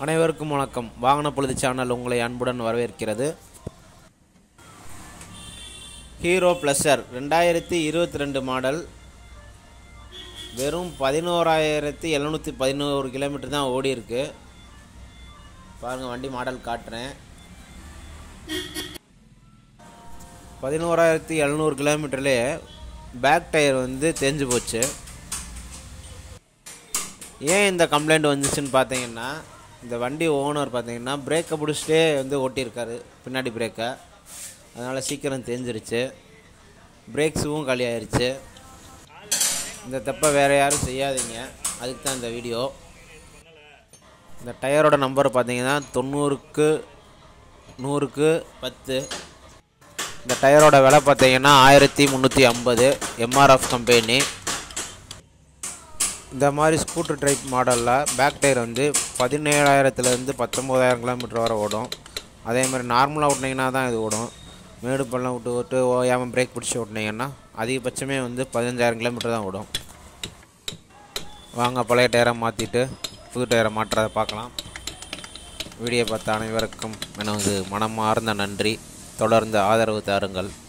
அனைவருக்கும் வணக்கம் வாகன பொழுது சேனல் உங்களை அன்புடன் வரவேற்கிறது ஹீரோ ப்ளஸர் ரெண்டாயிரத்தி இருபத்தி ரெண்டு மாடல் வெறும் பதினோராயிரத்தி எழுநூற்றி பதினோரு கிலோமீட்டர் தான் ஓடி இருக்கு பாருங்கள் வண்டி மாடல் காட்டுறேன் பதினோராயிரத்தி எழுநூறு கிலோமீட்டர்லேயே பேக் டயர் வந்து தேஞ்சு போச்சு ஏன் இந்த கம்ப்ளைண்ட் வந்துச்சுன்னு பார்த்தீங்கன்னா இந்த வண்டி ஓனர் பார்த்தீங்கன்னா பிரேக்கை பிடிச்சிட்டே வந்து ஓட்டியிருக்காரு பின்னாடி பிரேக்கை அதனால் சீக்கிரம் தேஞ்சிருச்சு பிரேக் ஷூவும் காலி ஆயிருச்சு இந்த தப்பை வேறு யாரும் செய்யாதீங்க அதுக்கு தான் இந்த வீடியோ இந்த டயரோட நம்பர் பார்த்தீங்கன்னா தொண்ணூறுக்கு நூறுக்கு பத்து இந்த டயரோட விலை பார்த்தீங்கன்னா ஆயிரத்தி முந்நூற்றி ஐம்பது எம்ஆர்எஃப் கம்பெனி இந்த மாதிரி ஸ்கூட்டர் டைப் மாடலில் பேக் டயர் வந்து பதினேழாயிரத்துலேருந்து பத்தொம்போதாயிரம் கிலோமீட்டர் வரை ஓடும் அதே மாதிரி நார்மலாக ஓட்டினீங்கன்னா தான் இது ஓடும் மேடு பள்ளம் விட்டு விட்டு ஓயாமல் பிரேக் பிடிச்சி ஓட்டினீங்கன்னா அதிகபட்சமே வந்து பதினஞ்சாயிரம் கிலோமீட்டர் தான் ஓடும் வாங்க பழைய டயரை மாற்றிட்டு புது டயரை மாற்றுறதை பார்க்கலாம் வீடியோ பார்த்த அனைவருக்கும் எனது மனமார்ந்த நன்றி தொடர்ந்து ஆதரவு தாருங்கள்